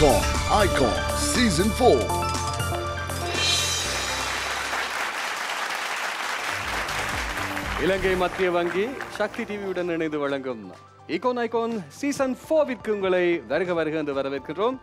Icon, Icon, Season 4. இலங்கை மத்திய வங்கி சக்தி டிவியுடன் இணைந்து வழங்கும் ஈகோன் ஐகோன் சீசன் போர்விற்கு உங்களை வருக வருக என்று வரவேற்கிறோம்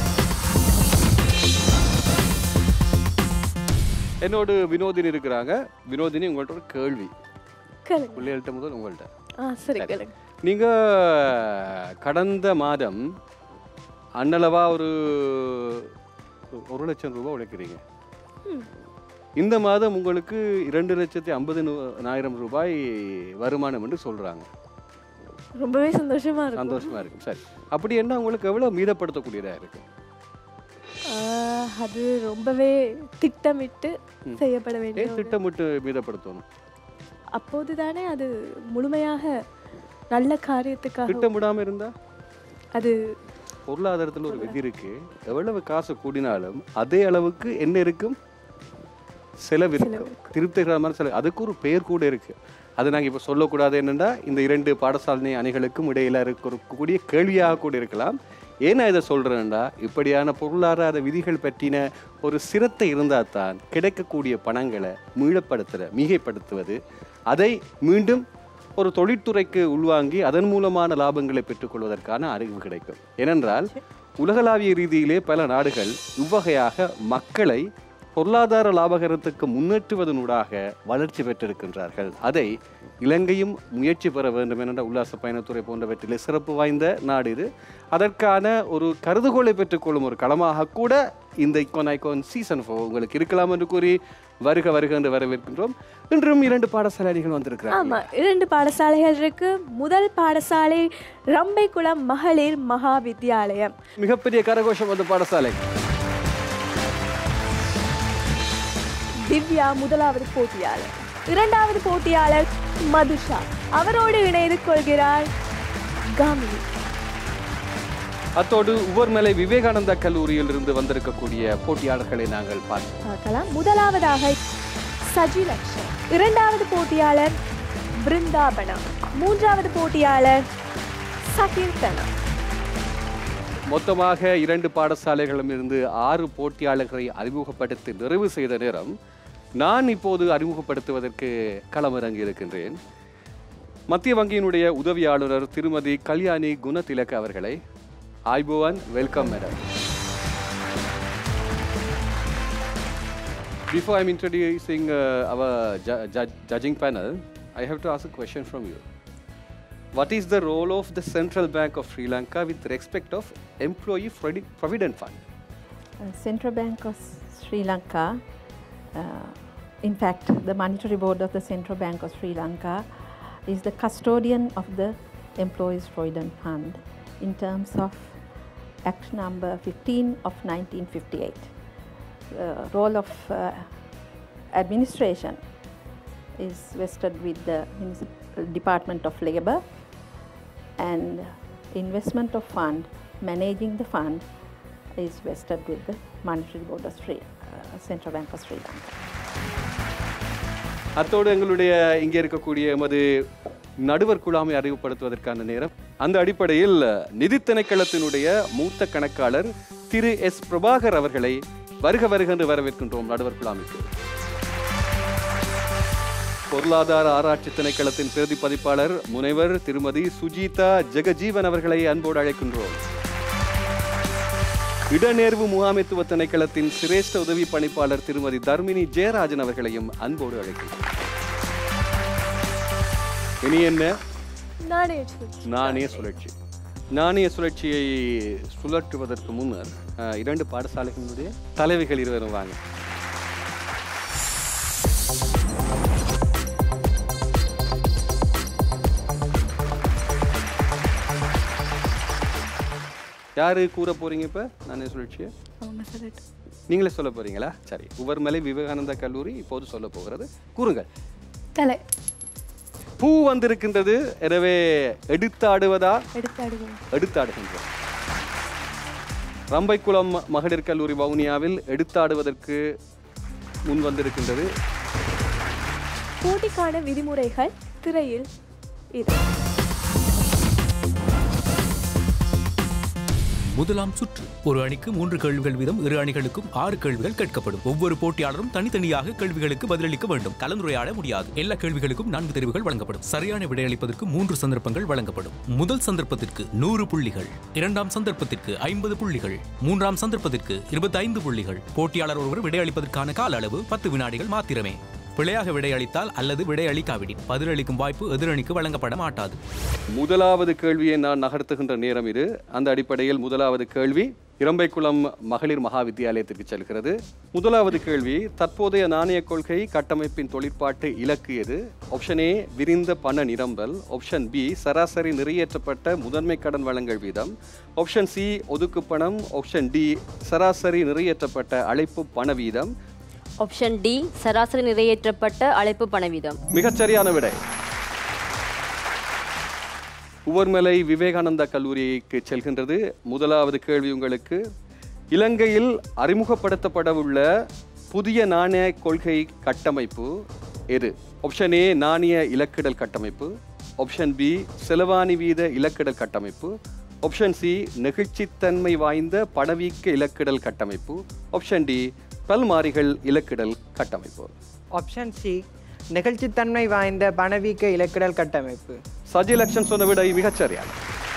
என்னோடு வினோதினி இருக்கிறாங்க வினோதினி உங்கள்ட்ட ஒரு கேள்வி கேளுங்க பிள்ளைகள்கிட்ட முதல் உங்கள்ட்ட ஆ சரி கேளுங்க நீங்க கடந்த மாதம் அன்னளவா ஒரு ஒரு லட்சம் ரூபாய் உழைக்கிறீங்க இந்த மாதம் உங்களுக்கு இரண்டு லட்சத்தி ஐம்பது ஆயிரம் ரூபாய் வருமானம் என்று சொல்றாங்க ரொம்பவே சந்தோஷமா இருக்கும் சந்தோஷமா இருக்கும் சரி அப்படி என்ன உங்களுக்கு எவ்வளவு மீதப்படுத்தக்கூடியதா இருக்கு ஆ, அது ரொம்பவே திட்டமிட்டு செய்யப்பட வேண்டிய ஏன் திட்டமிட்டு மீதப்படுத்தணும் அப்போதுதானே அது முழுமையாக நல்ல காரியத்துக்காக திட்டமிடாம இருந்தா அது பொருளாதாரத்துல ஒரு விதி இருக்கு எவ்வளவு காசு கூடினாலும் அதே அளவுக்கு என்ன இருக்கும் செலவு இருக்கும் திருப்திகரமான செலவு அதுக்கு ஒரு பெயர் கூட இருக்கு அது நாங்கள் இப்போ சொல்லக்கூடாது என்னென்னா இந்த இரண்டு பாடசாலை அணிகளுக்கும் இடையில இருக்கக்கூடிய கேள்வியாக கூட இருக்கலாம் ஏன் நான் இதை சொல்கிறேன்டா இப்படியான பொருளாதார விதிகள் பற்றின ஒரு சிரத்தை இருந்தால் தான் கிடைக்கக்கூடிய பணங்களை மீளப்படுத்துகிற மிகைப்படுத்துவது அதை மீண்டும் ஒரு தொழிற்துறைக்கு உள்வாங்கி அதன் மூலமான லாபங்களை பெற்றுக்கொள்வதற்கான அறிவு கிடைக்கும் ஏனென்றால் உலகளாவிய ரீதியிலே பல நாடுகள் இவ்வகையாக மக்களை பொருளாதார லாபகரத்துக்கு முன்னேற்றுவதனூடாக வளர்ச்சி பெற்றிருக்கின்றார்கள் அதை இலங்கையும் முயற்சி பெற வேண்டும் என்ற உல்லாச பயணத்துறை போன்றவற்றிலே சிறப்பு வாய்ந்த நாடு இது அதற்கான ஒரு கருதுகோளை பெற்றுக்கொள்ளும் ஒரு களமாக கூட இந்த இக்கோன் ஐகோன் சீசன் ஃபோர் உங்களுக்கு இருக்கலாம் என்று கூறி வருக வருக என்று வரவேற்கின்றோம் இன்றும் இரண்டு பாடசாலை அணிகள் வந்திருக்கிறார்கள் ஆமா இரண்டு பாடசாலைகள் இருக்கு முதல் பாடசாலை ரம்பைக்குளம் மகளிர் மகா வித்யாலயம் மிகப்பெரிய கரகோஷம் அந்த பாடசாலை திவ்யா முதலாவது போட்டியாளர் இரண்டாவது போட்டியாளர் மதுஷா அவரோடு இணைந்து கொள்கிறார் காமினி அத்தோடு உவர்மலை விவேகானந்தா கல்லூரியில் இருந்து வந்திருக்கக்கூடிய போட்டியாளர்களை நாங்கள் பார்ப்போம் பார்க்கலாம் முதலாவதாக சஜிலக்ஷன் இரண்டாவது போட்டியாளர் பிருந்தாபனா மூன்றாவது போட்டியாளர் சகீர்த்தனா மொத்தமாக இரண்டு பாடசாலைகளும் இருந்து ஆறு போட்டியாளர்களை அறிமுகப்படுத்தி நிறைவு செய்த நேரம் நான் இப்போது அறிமுகப்படுத்துவதற்கு களமிறங்கி இருக்கின்றேன் மத்திய வங்கியினுடைய உதவி ஆளுநர் திருமதி கல்யாணி குணதிலக் அவர்களை ஐபோவன் welcome madam Before I'm introducing uh, our ju- ju- judging panel, I have to ask a question from you. What is the role of the Central Bank of Sri Lanka with respect of Employee Provi- Provident Fund? Uh, Central Bank of Sri Lanka, uh, in fact, the Monetary Board of the Central Bank of Sri Lanka is the custodian of the Employees Provident Fund in terms of Act number 15 of 1958. Uh, role of uh, administration is vested with the Municipal Department of Labour and investment of fund, managing the fund is vested with the Monetary Board of Sri, uh, Central Bank of Sri Lanka. அத்தோடு எங்களுடைய இங்கே இருக்கக்கூடிய எமது நடுவர் குழாமை அறிவுப்படுத்துவதற்கான நேரம் அந்த அடிப்படையில் நிதி திணைக்களத்தினுடைய மூத்த கணக்காளர் திரு எஸ் பிரபாகர் அவர்களை வருக வருக என்று வரவேற்கின்றோம் நடுவர் குழாமிக்கு பொருளாதார ஆராய்ச்சி திணைக்களத்தின் பிரதி பதிப்பாளர் முனைவர் திருமதி சுஜிதா ஜெகஜீவன் அவர்களை அன்போடு அழைக்கின்றோம் இடநேர்வு முகாமைத்துவ திணைக்களத்தின் சிரேஷ்ட உதவி பணிப்பாளர் திருமதி தர்மினி ஜெயராஜன் அவர்களையும் அன்போடு அழைக்கின்றோம் இனி என்ன நானே சுழற்சி. நாணய சுழற்சி நாணய சுழற்சியை சுழற்றுவதற்கு முன்னர் அஹ், இரண்டு பாடசாலைகளுடைய தலைவிகள் இருவரும் வாங்க யாரு கூற போறீங்க இப்ப நாணய சுழற்சியை அவங்க சொல்லட்டும் நீங்களே சொல்ல போறீங்களா சரி உவர்மலை விவேகானந்தா கல்லூரி இப்போது சொல்ல போகிறது கூறுங்கள் தலை பூ வந்திருக்கின்றது எனவே எடுத்தாடுவதா எடுத்தாடுவோம் எடுத்தாடுகின்றோம் ரம்பைக்குளம் மகளிர் கல்லூரி வவுனியாவில் எடுத்தாடுவதற்கு முன் வந்திருக்கின்றது போட்டிக்கான விதிமுறைகள் திரையில் இது முதலாம் சுற்று ஒரு அணிக்கு மூன்று கேள்விகள் வீதம் இரு அணிகளுக்கும் ஆறு கேள்விகள் கேட்கப்படும் ஒவ்வொரு போட்டியாளரும் தனித்தனியாக கேள்விகளுக்கு பதிலளிக்க வேண்டும் கலந்துரையாட முடியாது எல்லா கேள்விகளுக்கும் நான்கு தெரிவுகள் வழங்கப்படும் சரியான விடையளிப்பதற்கு மூன்று சந்தர்ப்பங்கள் வழங்கப்படும் முதல் சந்தர்ப்பத்திற்கு நூறு புள்ளிகள் இரண்டாம் சந்தர்ப்பத்திற்கு ஐம்பது புள்ளிகள் மூன்றாம் சந்தர்ப்பத்திற்கு இருபத்தி ஐந்து புள்ளிகள் போட்டியாளர் ஒருவர் விடையளிப்பதற்கான கால அளவு பத்து வினாடிகள் மாத்திரமே பிழையாக விடையளித்தால் அல்லது விடையளிக்காவிடின் பதிலளிக்கும் வாய்ப்பு எதிரணிக்கு வழங்கப்பட மாட்டாது முதலாவது கேள்வியை நான் நகர்த்துகின்ற நேரம் இது அந்த அடிப்படையில் முதலாவது கேள்வி இரம்பைக்குளம் மகளிர் மகா வித்தியாலயத்திற்கு செல்கிறது முதலாவது கேள்வி தற்போதைய நாணய கொள்கை கட்டமைப்பின் தொழிற்பாட்டு இலக்கு எது ஆப்ஷன் ஏ விரிந்த பண நிரம்பல் ஆப்ஷன் பி சராசரி நிறைவேற்றப்பட்ட முதன்மை கடன் வழங்கல் வீதம் ஆப்ஷன் சி ஒதுக்கு பணம் ஆப்ஷன் டி சராசரி நிறைவேற்றப்பட்ட அழைப்பு பண வீதம் ஆப்ஷன் டி சராசரி நிறைவேற்றப்பட்ட அழைப்பு பணவீதம் மிகச்சரியான விடை உவர்மலை விவேகானந்தா கல்லூரிக்கு செல்கின்றது முதலாவது கேள்வி உங்களுக்கு இலங்கையில் அறிமுகப்படுத்தப்படவுள்ள புதிய நாணய கொள்கை கட்டமைப்பு எது ஆப்ஷன் ஏ நாணய இலக்கிடல் கட்டமைப்பு ஆப்ஷன் பி செலவாணி வீத இலக்கிடல் கட்டமைப்பு ஆப்ஷன் சி நெகிழ்ச்சித்தன்மை வாய்ந்த பணவீக்க இலக்கிடல் கட்டமைப்பு ஆப்ஷன் டி பல்மாறிகள் இலக்கிடல் கட்டமைப்பு ஆப்ஷன் சி நெகிழ்ச்சித்தன்மை வாய்ந்த பணவீக்க இலக்கிடல் கட்டமைப்பு சஜி லட்சன் சொன்ன விடை மிகச்சரியான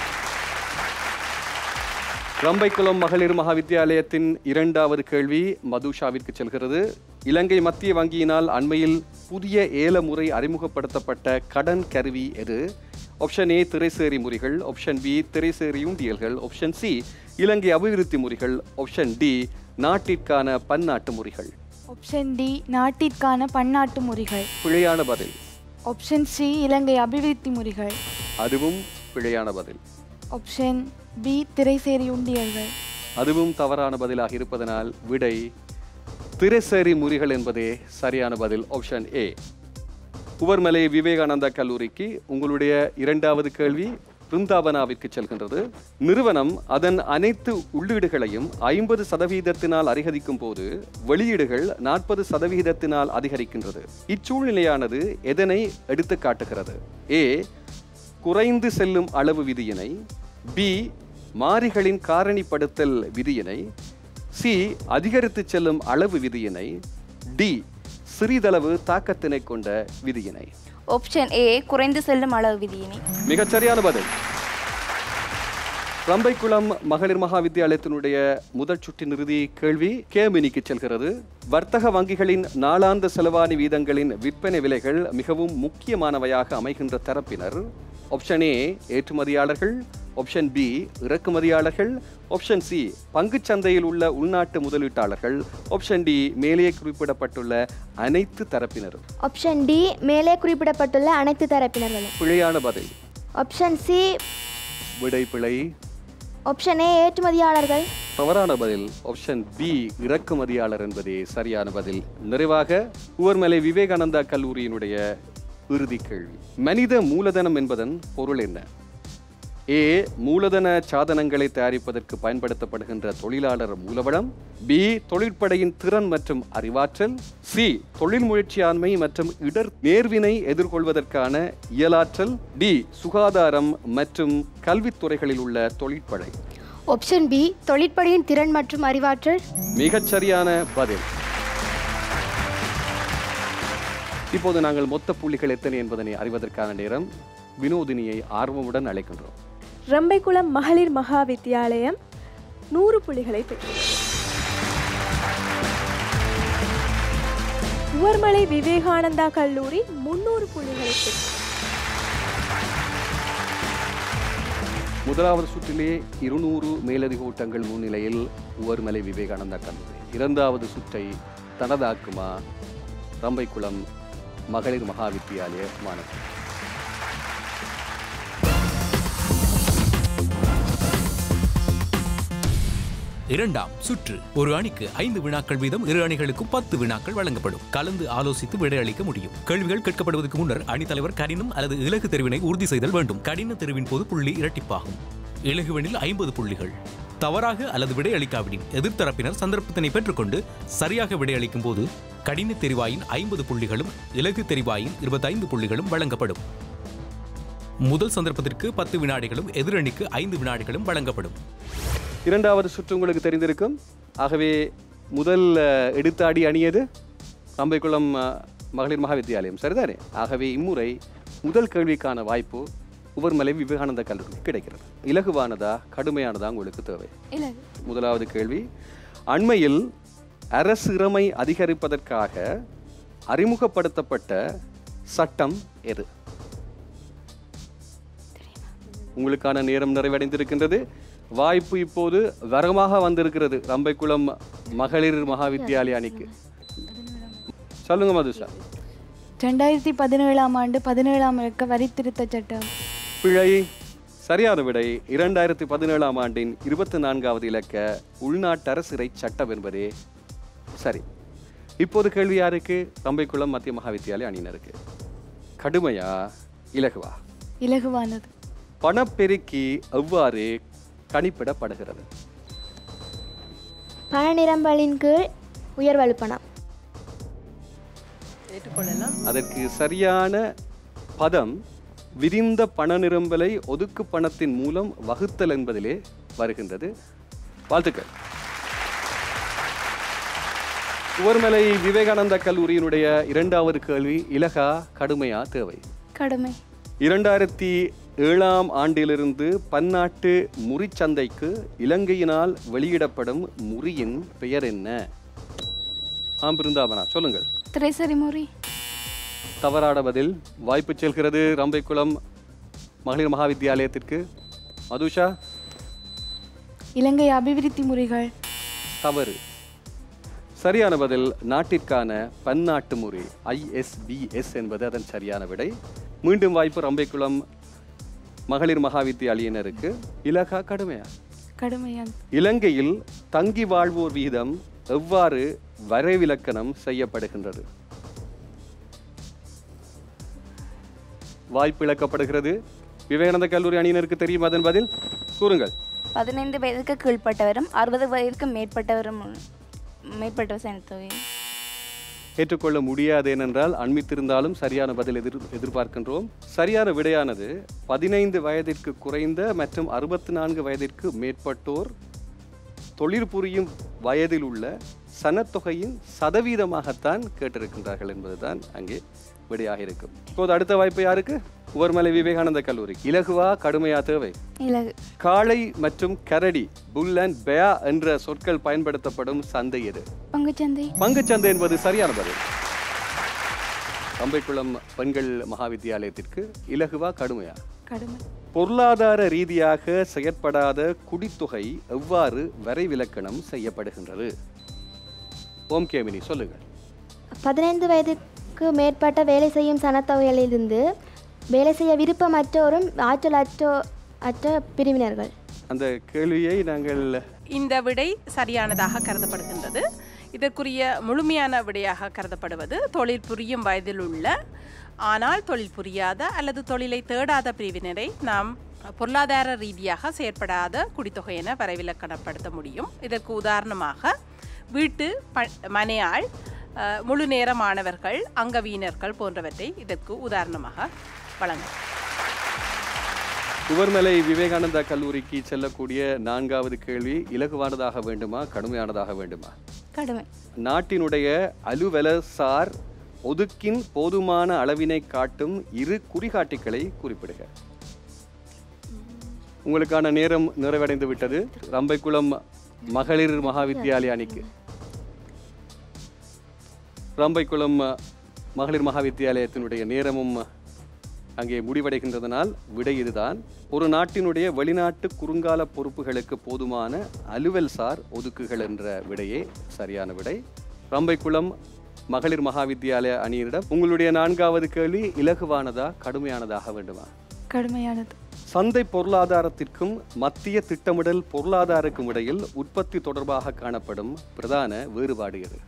ரம்பைக்குளம் மகளிர் மகாவித்தியாலயத்தின் இரண்டாவது கேள்வி மதுஷாவிற்கு செல்கிறது இலங்கை மத்திய வங்கியினால் அண்மையில் புதிய ஏல முறை அறிமுகப்படுத்தப்பட்ட கடன் கருவி எது ஆப்ஷன் ஏ திரைசேரி முறிகள் ஆப்ஷன் பி திரைசேரி உண்டியல்கள் ஆப்ஷன் சி இலங்கை அபிவிருத்தி முறிகள் ஆப்ஷன் டி நாட்டிற்கான பன்னாட்டு முறிகள் ஆப்ஷன் டி நாட்டிற்கான பன்னாட்டு முறைகள் பிழையான பதில் ஆப்ஷன் சி இலங்கை அபிவிருத்தி முறைகள் அதுவும் பிழையான பதில் ஆப்ஷன் பி திரைசேரி உண்டியல்கள் அதுவும் தவறான பதிலாக இருப்பதனால் விடை திரைசேரி முறிகள் என்பதே சரியான பதில் ஆப்ஷன் ஏ உவர்மலை விவேகானந்தா கல்லூரிக்கு உங்களுடைய இரண்டாவது கேள்வி பிருந்தாவனாவிற்கு செல்கின்றது நிறுவனம் அதன் அனைத்து உள்ளீடுகளையும் ஐம்பது சதவீதத்தினால் அதிகரிக்கும் போது வெளியீடுகள் நாற்பது சதவீதத்தினால் அதிகரிக்கின்றது இச்சூழ்நிலையானது எதனை எடுத்து காட்டுகிறது ஏ குறைந்து செல்லும் அளவு விதியினை பி மாறிகளின் காரணிப்படுத்தல் விதியினை சி அதிகரித்து செல்லும் அளவு விதியினை டி சிறிதளவு தாக்கத்தினை கொண்ட விதியினை ஆப்ஷன் ஏ குறைந்து செல்லும் அளவு விதியினை மிகச்சரியான பதில் ரம்பைக்குளம் மகளிர் மகா வித்தியாலயத்தினுடைய முதல் சுற்றின் இறுதி கேள்வி கேமினிக்கு செல்கிறது வர்த்தக வங்கிகளின் நாளாந்த செலவாணி வீதங்களின் விற்பனை விலைகள் மிகவும் முக்கியமானவையாக அமைகின்ற தரப்பினர் ஆப்ஷன் ஏ ஏற்றுமதியாளர்கள் ஆப்ஷன் பி இறக்குமதியாளர்கள் ஆப்ஷன் சி பங்குச் சந்தையில் உள்ள உள்நாட்டு முதலீட்டாளர்கள் ஆப்ஷன் டி மேலே குறிப்பிடப்பட்டுள்ள அனைத்து தரப்பினரும் ஆப்ஷன் டி மேலே குறிப்பிடப்பட்டுள்ள அனைத்து தரப்பினர்களும் பிழையான பதில் ஆப்ஷன் சி விடை பிழை ஆப்ஷன் ஏ ஏற்றுமதியாளர்கள் தவறான பதில் ஆப்ஷன் பி இறக்குமதியாளர் என்பதே சரியான பதில் நிறைவாக உவர்மலை விவேகானந்தா கல்லூரியினுடைய இறுதி கேள்வி மனித மூலதனம் என்பதன் பொருள் என்ன ஏ மூலதன சாதனங்களை தயாரிப்பதற்கு பயன்படுத்தப்படுகின்ற தொழிலாளர் மூலவளம் பி தொழிற்படையின் திறன் மற்றும் அறிவாற்றல் சி தொழில் முயற்சியாண்மை மற்றும் இடர் நேர்வினை எதிர்கொள்வதற்கான இயலாற்றல் டி சுகாதாரம் மற்றும் கல்வித்துறைகளில் உள்ள தொழிற்படை ஆப்ஷன் பி தொழிற்படையின் திறன் மற்றும் அறிவாற்றல் மிகச்சரியான பதில் இப்போது நாங்கள் மொத்த புள்ளிகள் எத்தனை என்பதனை அறிவதற்கான நேரம் வினோதினியை ஆர்வமுடன் அழைக்கின்றோம் ரம்பைக்குளம் மகளிர் மகா வித்தியாலயம் நூறு புள்ளிகளை பெற்றது உவர்மலை விவேகானந்தா கல்லூரி முன்னூறு புள்ளிகளை பெற்றது முதலாவது சுற்றிலே இருநூறு மேலதிக ஓட்டங்கள் முன்னிலையில் உவர்மலை விவேகானந்தா கல்லூரி இரண்டாவது சுற்றை தனதாக்குமா ரம்பைக்குளம் மகளிர் மகா வித்தியாலய மாணவர் இரண்டாம் சுற்று ஒரு அணிக்கு ஐந்து வினாக்கள் வீதம் இரு அணிகளுக்கும் பத்து வினாக்கள் வழங்கப்படும் கலந்து ஆலோசித்து விடையளிக்க முடியும் கேள்விகள் கேட்கப்படுவதற்கு முன்னர் அணித்தலைவர் கடினம் அல்லது இலகு தெரிவினை உறுதி செய்தல் வேண்டும் கடின தெரிவின் போது புள்ளி இரட்டிப்பாகும் இலகுவெனில் ஐம்பது புள்ளிகள் தவறாக அல்லது விடையளிக்காவிடின் எதிர்த்தரப்பினர் சந்தர்ப்பத்தினை பெற்றுக்கொண்டு சரியாக விடையளிக்கும் போது கடின தெரிவாயின் ஐம்பது புள்ளிகளும் இலகு தெரிவாயின் இருபத்தைந்து புள்ளிகளும் வழங்கப்படும் முதல் சந்தர்ப்பத்திற்கு பத்து வினாடிகளும் எதிரணிக்கு ஐந்து வினாடிகளும் வழங்கப்படும் இரண்டாவது சுற்று உங்களுக்கு தெரிந்திருக்கும் ஆகவே முதல் அஹ், எடுத்த அடி அணியது ரம்பைக்குளம் அஹ், மகளிர் மகா வித்தியாலயம் சரிதானே ஆகவே இம்முறை முதல் கேள்விக்கான வாய்ப்பு உவர்மலை விவேகானந்த கல்லூரி கிடைக்கிறது இலகுவானதா கடுமையானதா உங்களுக்கு தேவை இல்லை முதலாவது கேள்வி அண்மையில் அரசிறமை அதிகரிப்பதற்காக அறிமுகப்படுத்தப்பட்ட சட்டம் எது உங்களுக்கான நேரம் நிறைவடைந்திருக்கின்றது வாய்ப்பு இப்போது வரமாக வந்திருக்கிறது ரம்பைக்குளம் மகளிர் மகா வித்தியாலய அணிக்கு சொல்லுங்க மதுஷா ரெண்டாயிரத்தி பதினேழாம் ஆண்டு பதினேழாம் இலக்க வரி திருத்தச் சட்டம் பிழை சரியான விடை இரண்டாயிரத்தி பதினேழாம் ஆண்டின் இருபத்தி நான்காவது இலக்க உள்நாட்டர சிறை சட்டம் என்பதே சரி இப்போது கேள்வி யாருக்கு ரம்பைக்குளம் மத்திய மகா வித்தியாலய அணியினருக்கு கடுமையா இலகுவா இலகுவானது பணப்பெருக்கி எவ்வாறு கணிப்பிடப்படுகிறது பண நிரம்பலின் கீழ் உயர்வழுப்பணம் ஏற்றுக்கொள்ளலாம் அதற்கு சரியான பதம் விரிந்த பண நிரம்பலை ஒதுக்கு பணத்தின் மூலம் வகுத்தல் என்பதிலே வருகின்றது வாழ்த்துக்கள் உவர்மலை விவேகானந்தா கல்லூரியினுடைய இரண்டாவது கேள்வி இலகா கடுமையா தேவை கடுமை இரண்டாயிரத்தி ஏழாம் ஆண்டிலிருந்து பன்னாட்டு முறிச்சந்தைக்கு இலங்கையினால் வெளியிடப்படும் முறியின் பெயர் என்ன ஆம் பிருந்தாவனா சொல்லுங்கள் திரைசரி முறி தவறான பதில் வாய்ப்பு செல்கிறது ரம்பைக்குளம் மகளிர் மகா வித்தியாலயத்திற்கு மதுஷா இலங்கை அபிவிருத்தி முறைகள் தவறு சரியான பதில் நாட்டிற்கான பன்னாட்டு முறை ஐஎஸ்பிஎஸ் என்பது அதன் சரியான விடை மீண்டும் வாய்ப்பு ரம்பைக்குளம் மகளிர் மகா வித்தியாலயினருக்கு இலகா கடுமையா கடுமையான இலங்கையில் தங்கி வாழ்வோர் வீதம் எவ்வாறு வரைவிலக்கணம் செய்யப்படுகின்றது வாய்ப்பு இழக்கப்படுகிறது விவேகானந்த கல்லூரி அணியினருக்கு தெரியும் அதன் பதில் கூறுங்கள் பதினைந்து வயதுக்கு கீழ்ப்பட்டவரும் அறுபது வயதுக்கு மேற்பட்டவரும் மேற்பட்டவர் செலுத்துவேன் ஏற்றுக்கொள்ள முடியாது ஏனென்றால் அண்மித்திருந்தாலும் சரியான பதில் எதிர் எதிர்பார்க்கின்றோம் சரியான விடையானது பதினைந்து வயதிற்கு குறைந்த மற்றும் அறுபத்தி நான்கு வயதிற்கு மேற்பட்டோர் தொழில் புரியும் வயதில் உள்ள சனத்தொகையின் சதவீதமாகத்தான் கேட்டிருக்கின்றார்கள் என்பதுதான் அங்கே விடையாக இருக்கும் இப்போது அடுத்த வாய்ப்பு யாருக்கு உவர்மலை விவேகானந்த கல்லூரி இலகுவா கடுமையா தேவை இலகு காளை மற்றும் கரடி புல் அண்ட் பெயா என்ற சொற்கள் பயன்படுத்தப்படும் சந்தை எது பங்குச்சந்தை பங்குச்சந்தை என்பது சரியான பதில் கம்பைக்குளம் பெண்கள் மகா வித்தியாலயத்திற்கு இலகுவா கடுமையா கடுமை பொருளாதார ரீதியாக செயற்படாத குடித்தொகை எவ்வாறு வரைவிலக்கணம் செய்யப்படுகின்றது ஓம் கேமினி சொல்லுங்கள் பதினைந்து வயதுக்கு மேற்பட்ட வேலை செய்யும் சனத்தொகையிலிருந்து வேலை செய்ய விருப்பமற்றோரும் ஆற்றல் அற்றோ அற்ற பிரிவினர்கள் அந்த கேள்வியை நாங்கள் இந்த விடை சரியானதாக கருதப்படுகின்றது இதற்குரிய முழுமையான விடையாக கருதப்படுவது தொழில் புரியும் வயதில் உள்ள ஆனால் தொழில் புரியாத அல்லது தொழிலை தேடாத பிரிவினரை நாம் பொருளாதார ரீதியாக செயற்படாத குடித்தொகை என வரைவிலக்கணப்படுத்த முடியும் இதற்கு உதாரணமாக வீட்டு ப மனையாள் அஹ், முழு நேர மாணவர்கள் அங்கவீனர்கள் போன்றவற்றை இதற்கு உதாரணமாக வழங்கும் உவர்மலை விவேகானந்தா கல்லூரிக்கு செல்லக்கூடிய நான்காவது கேள்வி இலகுவானதாக வேண்டுமா கடுமையானதாக வேண்டுமா கடுமை நாட்டினுடைய அலுவலசார் ஒதுக்கின் போதுமான அளவினை காட்டும் இரு குறிகாட்டிகளை குறிப்பிடுக உங்களுக்கான நேரம் நிறைவடைந்து விட்டது ரம்பைக்குளம் மகளிர் மகா வித்தியாலய அணிக்கு ரம்பைக்குளம் மகளிர் மகா வித்தியாலயத்தினுடைய நேரமும் அங்கே முடிவடைகின்றதனால் விடை இதுதான் ஒரு நாட்டினுடைய வெளிநாட்டு குறுங்கால பொறுப்புகளுக்கு போதுமான அலுவல்சார் ஒதுக்குகள் என்ற விடையே சரியான விடை ரம்பைக்குளம் மகளிர் மகா வித்தியாலய அணியிடம் உங்களுடைய நான்காவது கேள்வி இலகுவானதா கடுமையானதாக வேண்டுமா கடுமையானது சந்தை பொருளாதாரத்திற்கும் மத்திய திட்டமிடல் பொருளாதாரக்கும் இடையில் உற்பத்தி தொடர்பாக காணப்படும் பிரதான வேறுபாடு எது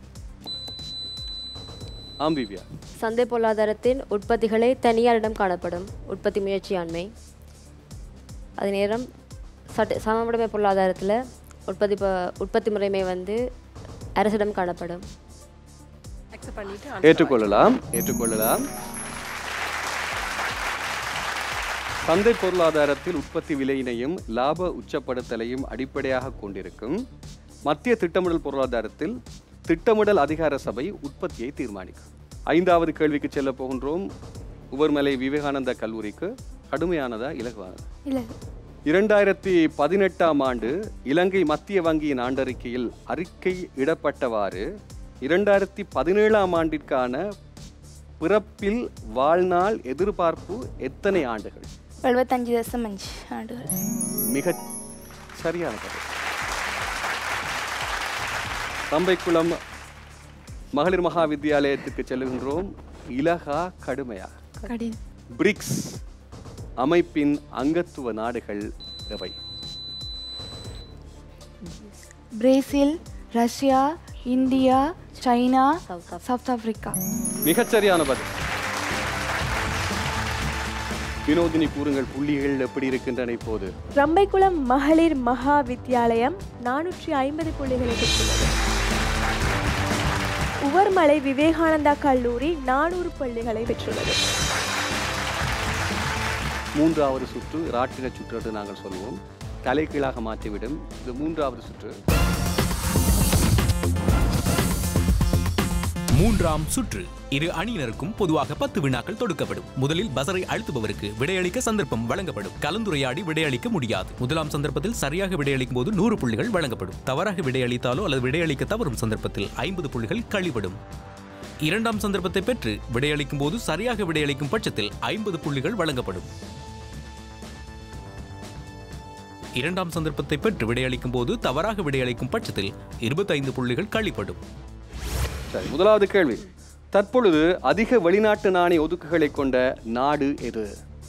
ஆம் திவ்யா சந்தை பொருளாதாரத்தின் உற்பத்திகளை தனியாரிடம் காணப்படும் உற்பத்தி முயற்சியாண்மை அதே நேரம் சட்ட சமமுடைமை பொருளாதாரத்தில் உற்பத்தி ப- உற்பத்தி முறைமை வந்து அரசிடம் காணப்படும் அக்செப்ட் பண்ணிட்டு ஏற்றுக்கொள்ளலாம் ஏற்றுக்கொள்ளலாம் சந்தை பொருளாதாரத்தில் உற்பத்தி விலையினையும் லாப உச்சப்படுத்தலையும் அடிப்படையாக கொண்டிருக்கும் மத்திய திட்டமிடல் பொருளாதாரத்தில் திட்டமிடல் அதிகார சபை உற்பத்தியை தீர்மானிக்கும் ஐந்தாவது கேள்விக்கு செல்ல போகின்றோம் உவர்மலை விவேகானந்தா கல்லூரிக்கு கடுமையானதா இலகுவானதா இல்லை இரண்டாயிரத்தி பதினெட்டாம் ஆண்டு இலங்கை மத்திய வங்கியின் ஆண்டறிக்கையில் அறிக்கை இடப்பட்டவாறு இரண்டாயிரத்தி பதினேழாம் ஆண்டிற்கான பிறப்பில் வாழ்நாள் எதிர்பார்ப்பு எத்தனை ஆண்டுகள் எழுபத்தஞ்சு தசம் அஞ்சு ஆண்டுகள் மிக சரியான பதில் தம்பைக்குளம் மகளிர் மகா வித்தியாலயத்துக்கு செல்லுகின்றோம் இலகா கடுமையா கடின பிரிக்ஸ் அமைப்பின் அங்கத்துவ நாடுகள் எவை Brazil Russia India China South Africa மிகச்சரியான பதில் வினோதினி கூறுங்கள் புள்ளிகள் எப்படி இருக்கின்றன இப்போது ரம்பைக்குளம் மகளிர் மகா வித்தியாலயம் நானூற்றி ஐம்பது புள்ளிகளை பெற்றுள்ளது உவர்மலை விவேகானந்தா கல்லூரி நானூறு புள்ளிகளை பெற்றுள்ளது மூன்றாவது சுற்று ராட்டின சுற்று என்று நாங்கள் சொல்வோம் தலைகீழாக மாற்றிவிடும் இது மூன்றாவது சுற்று மூன்றாம் சுற்று இரு அணியினருக்கும் பொதுவாக பத்து வினாக்கள் தொடுக்கப்படும் முதலில் பசரை அழுத்துபவருக்கு விடையளிக்க சந்தர்ப்பம் வழங்கப்படும் கலந்துரையாடி விடையளிக்க முடியாது முதலாம் சந்தர்ப்பத்தில் சரியாக விடையளிக்கும் போது நூறு புள்ளிகள் வழங்கப்படும் தவறாக விடையளித்தாலோ அல்லது விடையளிக்க தவறும் சந்தர்ப்பத்தில் ஐம்பது புள்ளிகள் கழிவிடும் இரண்டாம் சந்தர்ப்பத்தை பெற்று விடையளிக்கும் போது சரியாக விடையளிக்கும் பட்சத்தில் ஐம்பது புள்ளிகள் வழங்கப்படும் இரண்டாம் சந்தர்ப்பத்தை பெற்று விடையளிக்கும் போது தவறாக விடையளிக்கும் பட்சத்தில் இருபத்தைந்து புள்ளிகள் கழிப்படும் சரி முதலாவது கேள்வி தற்பொழுது அதிக வெளிநாட்டு நாணய ஒதுக்குகளை கொண்ட நாடு எது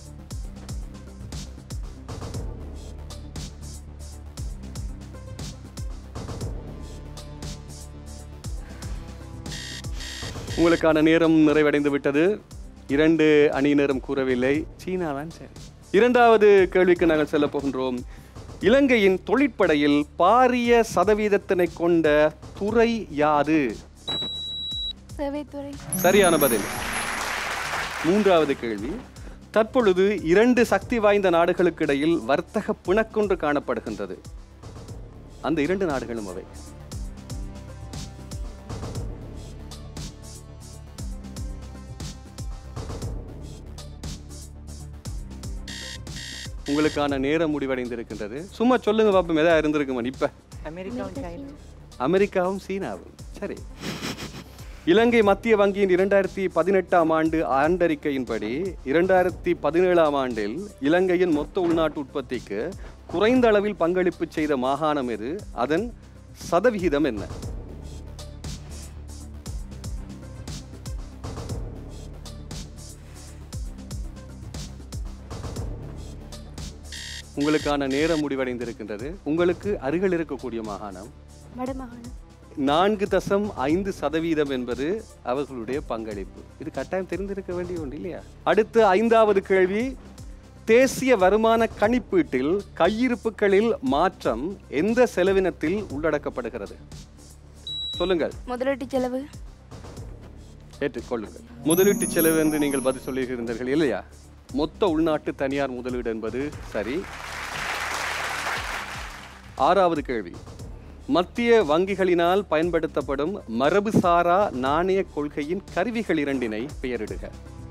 உங்களுக்கான நேரம் நிறைவடைந்து விட்டது இரண்டு அணியினரும் கூறவில்லை சீனா தான் சரி இரண்டாவது கேள்விக்கு நாங்கள் செல்ல போகின்றோம் இலங்கையின் தொழிற்படையில் பாரிய சதவீதத்தினை கொண்ட துறை யாது சேவைத்துறை சரியான பதில் மூன்றாவது கேள்வி தற்பொழுது இரண்டு சக்தி வாய்ந்த நாடுகளுக்கு இடையில் வர்த்தக பிணக்கொன்று காணப்படுகின்றது அந்த இரண்டு நாடுகளும் அவை உங்களுக்கான நேரம் முடிவடைந்திருக்கின்றது சும்மா சொல்லுங்க பாப்போம் எதா இருந்திருக்குமா இப்ப அமெரிக்காவும் சைனா அமெரிக்காவும் சீனாவும் சரி இலங்கை மத்திய வங்கியின் இரண்டாயிரத்தி பதினெட்டாம் ஆண்டு ஆண்டறிக்கையின்படி இரண்டாயிரத்தி பதினேழாம் ஆண்டில் இலங்கையின் மொத்த உள்நாட்டு உற்பத்திக்கு குறைந்த அளவில் பங்களிப்பு செய்த மாகாணம் எது அதன் சதவிகிதம் என்ன உங்களுக்கான நேரம் முடிவடைந்திருக்கின்றது உங்களுக்கு அருகில் இருக்கக்கூடிய மாகாணம் வடமாகாணம் நான்கு தசம் ஐந்து சதவீதம் என்பது அவர்களுடைய பங்களிப்பு இது கட்டாயம் தெரிந்திருக்க வேண்டிய ஒன்று இல்லையா அடுத்து ஐந்தாவது கேள்வி தேசிய வருமான கணிப்பீட்டில் கையிருப்புகளில் மாற்றம் எந்த செலவினத்தில் உள்ளடக்கப்படுகிறது சொல்லுங்கள் முதலீட்டு செலவு ஏற்றுக்கொள்ளுங்கள் முதலீட்டு செலவு என்று நீங்கள் பதில் சொல்லியிருந்தீர்கள் இல்லையா மொத்த உள்நாட்டு தனியார் முதலீடு என்பது சரி ஆறாவது கேள்வி மத்திய வங்கிகளினால் பயன்படுத்தப்படும் மரபுசாரா நாணய கொள்கையின் கருவிகள் இரண்டினை பெயரிடுக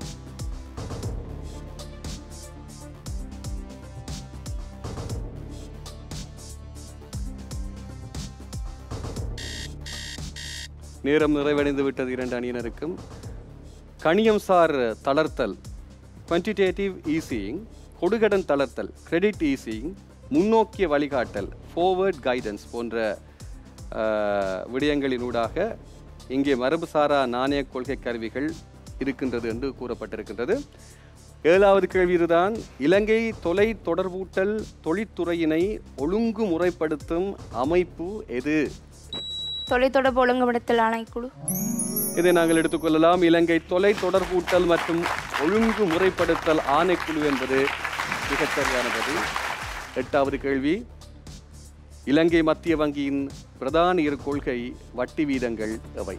நேரம் நிறைவடைந்து விட்டது இரண்டு அணியினருக்கும் கணியம்சார் தளர்த்தல் குவான்டிடேட்டிவ் ஈஸிங் கொடுகடன் தளர்த்தல் கிரெடிட் ஈஸிங் முன்னோக்கிய வழிகாட்டல் forward கைடன்ஸ் போன்ற அஹ், விடயங்களினூடாக இங்கே மரபுசாரா நாணய கொள்கை கருவிகள் இருக்கின்றது என்று கூறப்பட்டிருக்கின்றது ஏழாவது கேள்வி இதுதான் இலங்கை தொலை தொடர்பூட்டல் தொழிற்துறையினை ஒழுங்குமுறைப்படுத்தும் அமைப்பு எது தொலைத்தொடர்பு ஒழுங்குபடுத்தல் ஆணைக்குழு இதை நாங்கள் எடுத்துக்கொள்ளலாம் இலங்கை தொலை தொடர்பூட்டல் மற்றும் ஒழுங்கு முறைப்படுத்தல் ஆணைக்குழு என்பது மிகச் சரியான பதில் எட்டாவது கேள்வி இலங்கை மத்திய வங்கியின் பிரதான இரு கொள்கை வட்டி வீதங்கள் எவை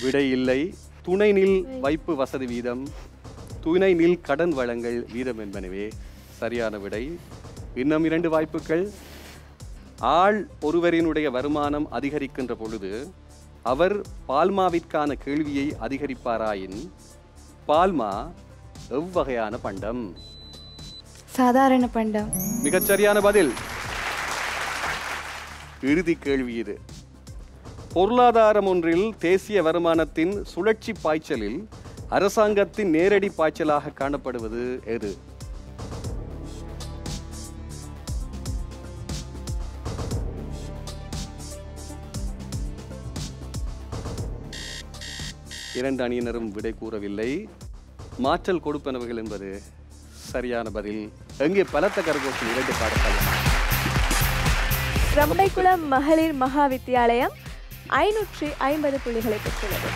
விடை இல்லை துணை நில் வைப்பு வசதி வீதம் துணை நில் கடன் வழங்கல் வீதம் என்பனவே சரியான விடை இன்னும் இரண்டு வாய்ப்புகள் ஆள் ஒருவரினுடைய வருமானம் அதிகரிக்கின்ற பொழுது அவர் பால்மாவிற்கான கேள்வியை அதிகரிப்பாராயின் பால்மா எவ்வகையான பண்டம் சாதாரண பண்டம் மிகச்சரியான பதில் இறுதி கேள்வி இது பொருளாதாரம் ஒன்றில் தேசிய வருமானத்தின் சுழற்சி பாய்ச்சலில் அரசாங்கத்தின் நேரடி பாய்ச்சலாக காணப்படுவது எது இரண்டு அணியினரும் விடை கூறவில்லை மாற்றல் கொடுப்பனவுகள் என்பது சரியான பதில் எங்கே பலத்த கரகோஷம் இரண்டு பாடசாலை ரம்பைக்குளம் மகளிர் மகா வித்தியாலயம் ஐநூற்றி ஐம்பது புள்ளிகளை பெற்றுள்ளது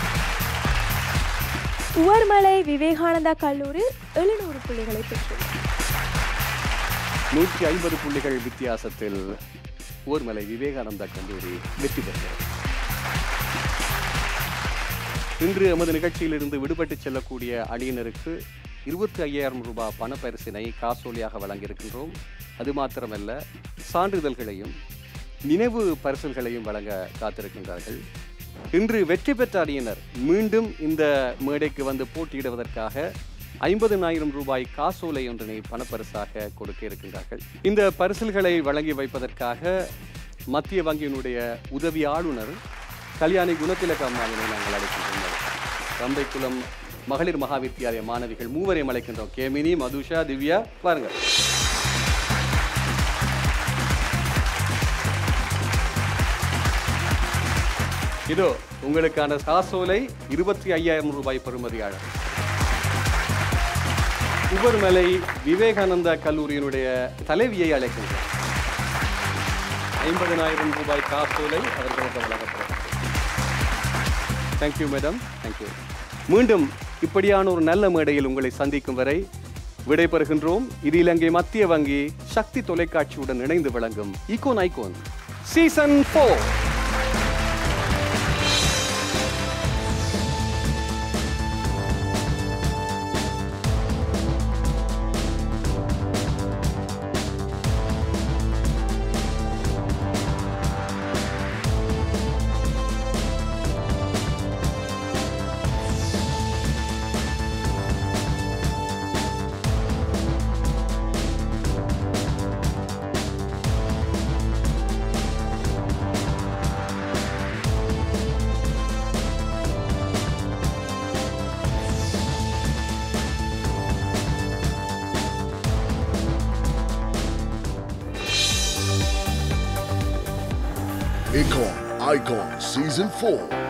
உவர்மலை விவேகானந்தா கல்லூரி எழுநூறு புள்ளிகளை பெற்றுள்ளது நூற்றி ஐம்பது புள்ளிகள் வித்தியாசத்தில் ஊர்மலை விவேகானந்தா கல்லூரி வெற்றி பெற்றது இன்று எமது நிகழ்ச்சியிலிருந்து விடுபட்டு செல்லக்கூடிய அணியினருக்கு இருபத்தி ஐயாயிரம் ரூபாய் பணப்பரிசினை காசோலியாக வழங்கியிருக்கின்றோம் அது மாத்திரமல்ல சான்றிதழ்களையும் நினைவு பரிசல்களையும் வழங்க காத்திருக்கின்றார்கள் இன்று வெற்றி பெற்ற அணியினர் மீண்டும் இந்த மேடைக்கு வந்து போட்டியிடுவதற்காக ஐம்பதுனாயிரம் ரூபாய் காசோலை ஒன்றினை பணப்பரிசாக கொடுக்க இருக்கின்றார்கள் இந்த பரிசில்களை வழங்கி வைப்பதற்காக மத்திய வங்கியினுடைய உதவி ஆளுநர் கல்யாணி குணத்திலக அம்மாவினை நாங்கள் அழைக்கின்றோம் ரம்பைக்குளம் மகளிர் மகா வித்தியாலய மாணவிகள் மூவரையும் அழைக்கின்றோம் கேமினி மதுஷா திவ்யா பாருங்கள் இதோ உங்களுக்கான காசோலை இருபத்தி ஐயாயிரம் ரூபாய் பெறுமதியாளர் உபர்மலை விவேகானந்தா கல்லூரியினுடைய தலைவியை அழைக்கின்றோம் ஐம்பதனாயிரம் ரூபாய் காசோலை அவர்களுக்கு வழங்கப்படும் தேங்க்யூ மேடம் தேங்க்யூ மீண்டும் இப்படியான ஒரு நல்ல மேடையில் உங்களை சந்திக்கும் வரை விடைபெறுகின்றோம் இது இலங்கை மத்திய வங்கி சக்தி தொலைக்காட்சியுடன் இணைந்து வழங்கும் icon icon season four Icon Icon Season 4.